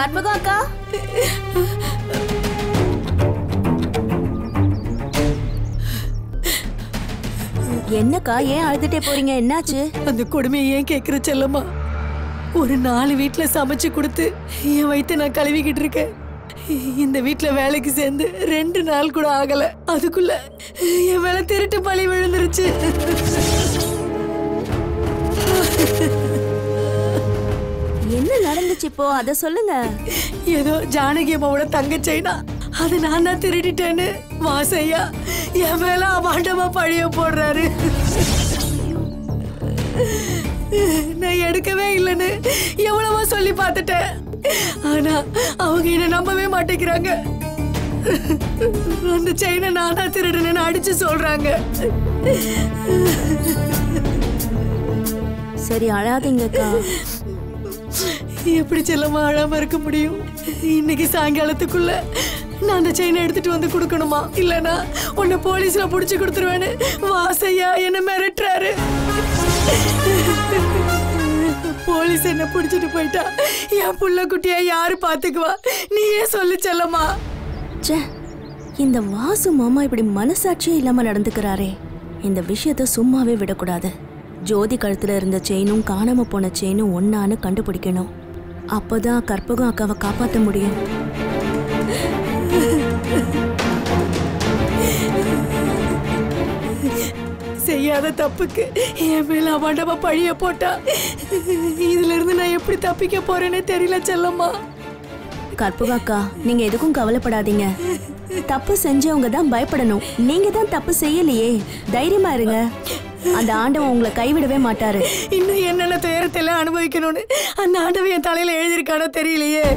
கற்பகம் அக்கா என்னக்கா ஏன் அழுதுட்டே போறீங்க என்னாச்சு அந்த கொடுமையை ஏன் கேக்குற செல்லம்மா ஒரு நாலு வீட்ல சமைச்சு கொடுத்து என் வயித்தை நான் கழுவிக்கிட்டு இருக்கேன் இந்த வீட்ல வேலைக்கு சேர்ந்து ரெண்டு நாள் கூட ஆகல அதுக்குள்ள என் மேல திருட்டு பழி விழுந்துருச்சு என்ன நடந்துச்சு இப்போ அத சொல்லுங்க ஏதோ ஜானகி அம்மாவோட தங்கச்சைனா அதை நான் தான் திருடிட்டேன்னு வாசையா என் மேல அபாண்டமா பழிய போடுறாரு நான் எடுக்கவே இல்லைன்னு எவ்வளவோ சொல்லி பார்த்துட்டேன் ஆனா அவங்க என்ன நம்பவே மாட்டேங்கிறாங்க அந்த செயினை நானா திருடுனேன்னு அடிச்சு சொல்றாங்க சரி அழாதீங்கக்கா எப்படி செல்லமா அழாம இருக்க முடியும் இன்னைக்கு சாயங்காலத்துக்குள்ள நான் அந்த செயினை எடுத்துட்டு வந்து கொடுக்கணுமா இல்லனா உன்னை போலீஸ்ல புடிச்சு கொடுத்துருவேன்னு வாசையா என்ன மிரட்டுறாரு போலீஸ் என்ன புடிச்சிட்டு போயிட்டா என் புள்ள குட்டியா யாரு பாத்துக்குவா நீயே சொல்லு செல்லம்மா ச்சே இந்த வாசு மாமா இப்படி மனசாட்சியே இல்லாம நடந்துக்கிறாரே இந்த விஷயத்த சும்மாவே விடக்கூடாது ஜோதி கழுத்துல இருந்த செயினும் காணாம போன செயினும் ஒன்னான்னு கண்டுபிடிக்கணும் அப்பதான் கற்பகம் அக்காவை காப்பாத்த முடியும் செய்யாத தப்புக்கு என் மேல அவண்டமா பழிய போட்டா இதுல இருந்து நான் எப்படி தப்பிக்க போறேனே தெரியல செல்லம்மா கற்பகம் அக்கா நீங்க எதுக்கும் கவலைப்படாதீங்க தப்பு செஞ்சவங்க தான் பயப்படணும் நீங்க தான் தப்பு செய்யலையே தைரியமா இருங்க அந்த ஆண்டவன் உங்களை கைவிடவே மாட்டாரு இன்னும் என்னென்ன துயரத்தை எல்லாம் அனுபவிக்கணும்னு அந்த ஆண்டவன் என் தலையில எழுதியிருக்கானோ தெரியலையே